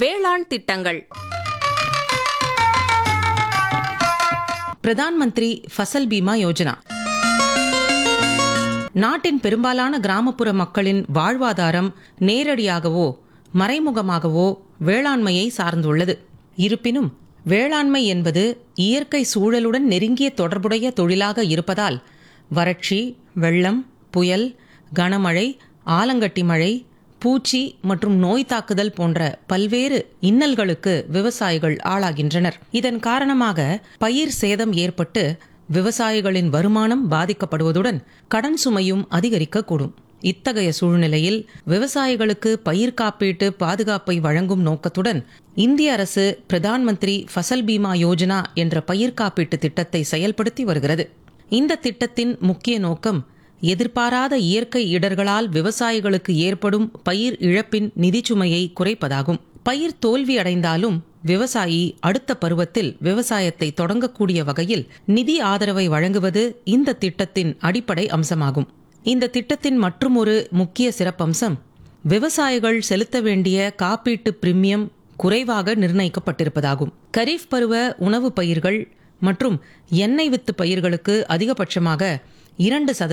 வேளாண் திட்டங்கள் பிரதான் மந்திரி ஃபசல் பீமா யோஜனா நாட்டின் பெரும்பாலான கிராமப்புற மக்களின் வாழ்வாதாரம் நேரடியாகவோ மறைமுகமாகவோ வேளாண்மையை சார்ந்துள்ளது இருப்பினும் வேளாண்மை என்பது இயற்கை சூழலுடன் நெருங்கிய தொடர்புடைய தொழிலாக இருப்பதால் வறட்சி வெள்ளம் புயல் கனமழை ஆலங்கட்டி மழை பூச்சி மற்றும் நோய் தாக்குதல் போன்ற பல்வேறு இன்னல்களுக்கு விவசாயிகள் ஆளாகின்றனர் இதன் காரணமாக பயிர் சேதம் ஏற்பட்டு விவசாயிகளின் வருமானம் பாதிக்கப்படுவதுடன் கடன் சுமையும் அதிகரிக்கக்கூடும் இத்தகைய சூழ்நிலையில் விவசாயிகளுக்கு பயிர் காப்பீட்டு பாதுகாப்பை வழங்கும் நோக்கத்துடன் இந்திய அரசு பிரதான் மந்திரி ஃபசல் பீமா யோஜனா என்ற பயிர் காப்பீட்டு திட்டத்தை செயல்படுத்தி வருகிறது இந்த திட்டத்தின் முக்கிய நோக்கம் எதிர்பாராத இயற்கை இடர்களால் விவசாயிகளுக்கு ஏற்படும் பயிர் இழப்பின் நிதிச்சுமையை குறைப்பதாகும் பயிர் தோல்வி அடைந்தாலும் விவசாயி அடுத்த பருவத்தில் விவசாயத்தை தொடங்கக்கூடிய வகையில் நிதி ஆதரவை வழங்குவது இந்த திட்டத்தின் அடிப்படை அம்சமாகும் இந்த திட்டத்தின் மற்றுமொரு முக்கிய சிறப்பம்சம் விவசாயிகள் செலுத்த வேண்டிய காப்பீட்டு பிரீமியம் குறைவாக நிர்ணயிக்கப்பட்டிருப்பதாகும் கரீஃப் பருவ உணவு பயிர்கள் மற்றும் எண்ணெய் வித்து பயிர்களுக்கு அதிகபட்சமாக இரண்டு சதவீதம்